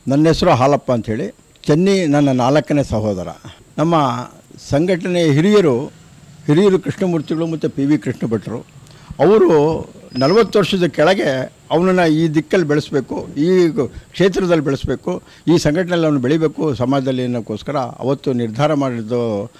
ನನ್ನ ಹೆಸರು ಹಾಲಪ್ಪ ಅಂಥೇಳಿ ಚೆನ್ನಿ ನನ್ನ ನಾಲ್ಕನೇ ಸಹೋದರ ನಮ್ಮ ಸಂಘಟನೆಯ ಹಿರಿಯರು ಹಿರಿಯರು ಕೃಷ್ಣಮೂರ್ತಿಗಳು ಮತ್ತು ಪಿ ವಿ ಕೃಷ್ಣ ಭಟ್ರು ಅವರು ನಲವತ್ತು ವರ್ಷದ ಕೆಳಗೆ ಅವನನ್ನು ಈ ದಿಕ್ಕಲ್ಲಿ ಬೆಳೆಸಬೇಕು ಈ ಗ- ಕ್ಷೇತ್ರದಲ್ಲಿ ಬೆಳೆಸಬೇಕು ಈ ಸಂಘಟನೆಯಲ್ಲಿ ಅವನು ಬೆಳಿಬೇಕು ಸಮಾಜದಲ್ಲಿ ಅನ್ನೋಕ್ಕೋಸ್ಕರ ಅವತ್ತು ನಿರ್ಧಾರ ಮಾಡಿದ್ದು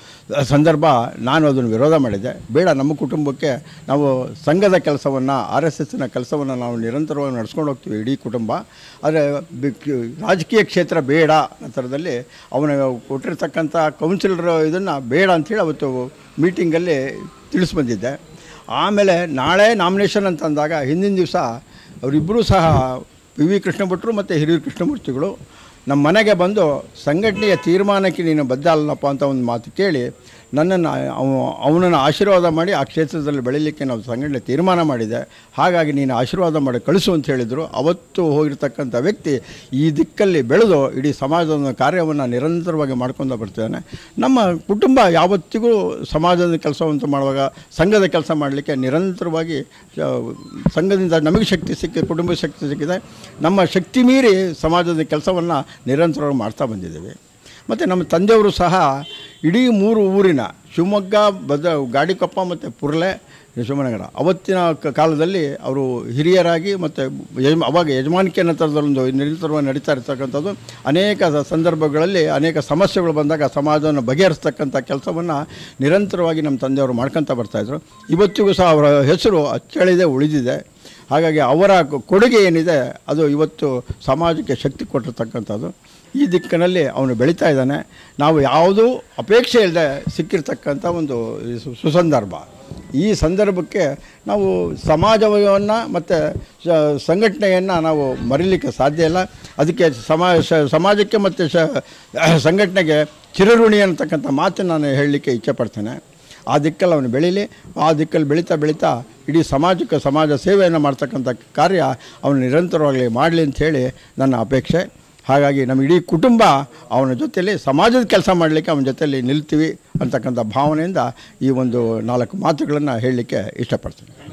ಸಂದರ್ಭ ನಾನು ಅದನ್ನು ವಿರೋಧ ಮಾಡಿದ್ದೆ ಬೇಡ ನಮ್ಮ ಕುಟುಂಬಕ್ಕೆ ನಾವು ಸಂಘದ ಕೆಲಸವನ್ನು ಆರ್ ಎಸ್ ಎಸ್ನ ಕೆಲಸವನ್ನು ನಾವು ನಿರಂತರವಾಗಿ ನಡ್ಸ್ಕೊಂಡು ಹೋಗ್ತೀವಿ ಇಡೀ ಕುಟುಂಬ ಆದರೆ ಬಿ- ರಾಜಕೀಯ ಕ್ಷೇತ್ರ ಬೇಡ ಅನ್ನೋ ಥರದಲ್ಲಿ ಅವನ ಕೊಟ್ಟಿರ್ತಕ್ಕಂಥ ಕೌನ್ಸಿಲರ್ ಇದನ್ನು ಬೇಡ ಅಂಥೇಳಿ ಅವತ್ತು ಮೀಟಿಂಗಲ್ಲಿ ತಿಳಿಸ್ಬಂದಿದ್ದೆ ಆಮೇಲೆ ನಾಳೆ ನಾಮಿನೇಷನ್ ಅಂತ ಅಂದಾಗ ಹಿಂದಿನ ದಿವಸ ಅವರಿಬ್ಬರೂ ಸಹ ಪಿ ವಿ ಕೃಷ್ಣ ಭಟ್ರು ಮತ್ತು ಹಿರಿಯೂರು ಕೃಷ್ಣಮೂರ್ತಿಗಳು ನಮ್ಮ ಮನೆಗೆ ಬಂದು ಸಂಘಟನೆಯ ತೀರ್ಮಾನಕ್ಕೆ ನೀನು ಬದ್ಧ ಅಲ್ಲಪ್ಪ ಅಂತ ಒಂದು ಮಾತು ಕೇಳಿ ನನ್ನನ್ನು ಅವ ಅವನನ್ನು ಆಶೀರ್ವಾದ ಮಾಡಿ ಆ ಕ್ಷೇತ್ರದಲ್ಲಿ ಬೆಳೀಲಿಕ್ಕೆ ನಾವು ಸಂಘಟನೆ ತೀರ್ಮಾನ ಮಾಡಿದೆ ಹಾಗಾಗಿ ನೀನು ಆಶೀರ್ವಾದ ಮಾಡಿ ಕಳಿಸು ಅಂತ ಹೇಳಿದರು ಅವತ್ತು ಹೋಗಿರ್ತಕ್ಕಂಥ ವ್ಯಕ್ತಿ ಈ ದಿಕ್ಕಲ್ಲಿ ಬೆಳೆದು ಇಡೀ ಸಮಾಜದ ಕಾರ್ಯವನ್ನು ನಿರಂತರವಾಗಿ ಮಾಡ್ಕೊಂಡು ಬರ್ತಿದ್ದಾನೆ ನಮ್ಮ ಕುಟುಂಬ ಯಾವತ್ತಿಗೂ ಸಮಾಜದ ಕೆಲಸವಂತ ಮಾಡುವಾಗ ಸಂಘದ ಕೆಲಸ ಮಾಡಲಿಕ್ಕೆ ನಿರಂತರವಾಗಿ ಆ, ಸಂಘದಿಂದ ನಮಗೆ ಶಕ್ತಿ ಸಿಕ್ಕಿದೆ ಕುಟುಂಬ ಶಕ್ತಿ ಸಿಕ್ಕಿದೆ ನಮ್ಮ ಶಕ್ತಿ ಮೀರಿ ಸಮಾಜದ ಕೆಲಸವನ್ನು ನಿರಂತರವಾಗಿ ಮಾಡ್ತಾ ಬಂದಿದ್ದೇವೆ ಮತ್ತು ನಮ್ಮ ತಂದೆಯವರು ಸಹ ಇಡೀ ಮೂರು ಊರಿನ ಶಿವಮೊಗ್ಗ ಬದ ಗಾಡಿಕೊಪ್ಪ ಮತ್ತು ಪುರ್ಲೆ ಶಿವಮೊಗ್ಗನಗರ ಅವತ್ತಿನ ಕ- ಕಾಲದಲ್ಲಿ ಅವರು ಹಿರಿಯರಾಗಿ ಮತ್ತು ಯಜಮ ಅವಾಗ ಯಜಮಾನಿಕೆ ನಂತರದಲ್ಲೊಂದು ನಿರಂತರವಾಗಿ ನಡೀತಾ ಇರ್ತಕ್ಕಂಥದ್ದು ಅನೇಕ ಸ- ಸಂದರ್ಭಗಳಲ್ಲಿ ಅನೇಕ ಸಮಸ್ಯೆಗಳು ಬಂದಾಗ ಸಮಾಜವನ್ನು ಬಗೆಹರಿಸ್ತಕ್ಕಂಥ ಕೆಲಸವನ್ನು ನಿರಂತರವಾಗಿ ನಮ್ಮ ತಂದೆಯವರು ಮಾಡ್ಕೊತ ಬರ್ತಾಯಿದ್ರು ಇವತ್ತಿಗೂ ಸಹ ಅವರ ಹೆಸರು ಅಚ್ಚಳಿದೆ ಉಳಿದಿದೆ ಹಾಗಾಗಿ ಅವರ ಕೊ- ಕೊಡುಗೆ ಏನಿದೆ ಅದು ಇವತ್ತು ಸಮಾಜಕ್ಕೆ ಶಕ್ತಿ ಕೊಟ್ಟಿರ್ತಕ್ಕಂಥದ್ದು ಈ ದಿಕ್ಕಿನಲ್ಲಿ ಅವನು ಬೆಳೀತಾ ಇದ್ದಾನೆ ನಾವು ಯಾವುದೂ ಅಪೇಕ್ಷೆ ಇಲ್ಲದೆ ಸಿಕ್ಕಿರ್ತಕ್ಕಂಥ ಒಂದು ಸು- ಸುಸಂದರ್ಭ ಈ ಸಂದರ್ಭಕ್ಕೆ ನಾವು ಸಮಾಜವನ್ನು ಮತ್ತು ಸಂಘಟನೆಯನ್ನು ನಾವು ಮರೀಲಿಕ್ಕೆ ಸಾಧ್ಯ ಇಲ್ಲ ಅದಕ್ಕೆ ಸಮಾಜ ಶ- ಸಮಾಜಕ್ಕೆ ಮತ್ತು ಶ ಸಂಘಟನೆಗೆ ಚಿರಋಣಿ ಅಂತಕ್ಕಂಥ ಮಾತನ್ನು ನಾನು ಹೇಳಲಿಕ್ಕೆ ಇಚ್ಛೆಪಡ್ತೇನೆ ಆ ದಿಕ್ಕಲ್ಲಿ ಅವನು ಬೆಳೀಲಿ ಆ ದಿಕ್ಕಲ್ಲಿ ಬೆಳೀತಾ ಬೆಳೀತಾ ಇಡೀ ಸಮಾಜಕ್ಕೆ ಸಮಾಜ ಸೇವೆಯನ್ನು ಮಾಡ್ತಕ್ಕಂಥ ಕಾರ್ಯ ಅವನು ನಿರಂತರವಾಗಿ ಮಾಡಲಿ ಅಂಥೇಳಿ ನನ್ನ ಅಪೇಕ್ಷೆ ಹಾಗಾಗಿ ನಮ್ಮ ಇಡೀ ಕುಟುಂಬ ಅವನ ಜೊತೆಯಲ್ಲಿ ಸಮಾಜದ ಕೆಲಸ ಮಾಡಲಿಕ್ಕೆ ಅವನ ಜೊತೆಯಲ್ಲಿ ನಿಲ್ತೀವಿ ಅಂತಕ್ಕಂಥ ಭಾವನೆಯಿಂದ ಈ ಒಂದು ನಾಲ್ಕು ಮಾತುಗಳನ್ನು ಹೇಳಲಿಕ್ಕೆ ಇಷ್ಟಪಡ್ತೀನಿ